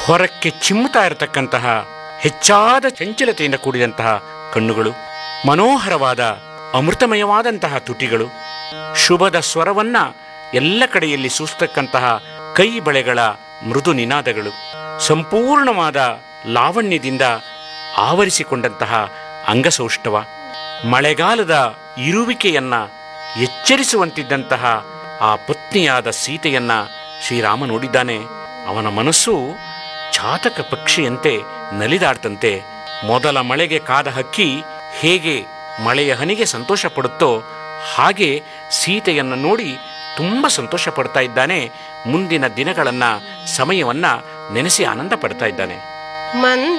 ಹೊರಕ್ಕೆ ಚಿಮ್ಮುತ್ತಾ ಇರತಕ್ಕಂತಹ ಹೆಚ್ಚಾದ ಚಂಚಲತೆಯಿಂದ ಕೂಡಿದಂತಹ ಕಣ್ಣುಗಳು ಮನೋಹರವಾದ ಅಮೃತಮಯವಾದಂತಹ ತುಟಿಗಳು ಶುಭದ ಸ್ವರವನ್ನ ಎಲ್ಲ ಕಡೆಯಲ್ಲಿ ಸೂಸ್ತಕ್ಕಂತಹ ಕೈ ಬಳೆಗಳ ಮೃದು ನಿನಾದಗಳು ಸಂಪೂರ್ಣವಾದ ಲಾವಣ್ಯದಿಂದ ಆವರಿಸಿಕೊಂಡಂತಹ ಅಂಗಸೌಷ್ಠವ ಮಳೆಗಾಲದ ಇರುವಿಕೆಯನ್ನ ಎಚ್ಚರಿಸುವಂತಿದ್ದಂತಹ ಆ ಪತ್ನಿಯಾದ ಸೀತೆಯನ್ನ ಶ್ರೀರಾಮ ನೋಡಿದ್ದಾನೆ ಅವನ ಮನಸ್ಸು ಚಾತಕ ಪಕ್ಷಿಯಂತೆ ನಲಿದಾಡ್ತಂತೆ ಮೊದಲ ಮಳೆಗೆ ಕಾದ ಹಕ್ಕಿ ಹೇಗೆ ಮಳೆಯ ಹನಿಗೆ ಸಂತೋಷ ಪಡುತ್ತೋ ಹಾಗೆ ಸೀತೆಯನ್ನ ನೋಡಿ ತುಂಬ ಸಂತೋಷ ಪಡ್ತಾ ಇದ್ದಾನೆ ಮುಂದಿನ ದಿನಗಳನ್ನ ಸಮಯವನ್ನ ನೆನೆಸಿ ಆನಂದ ಪಡ್ತಾ ಇದ್ದಾನೆ ಮಂದ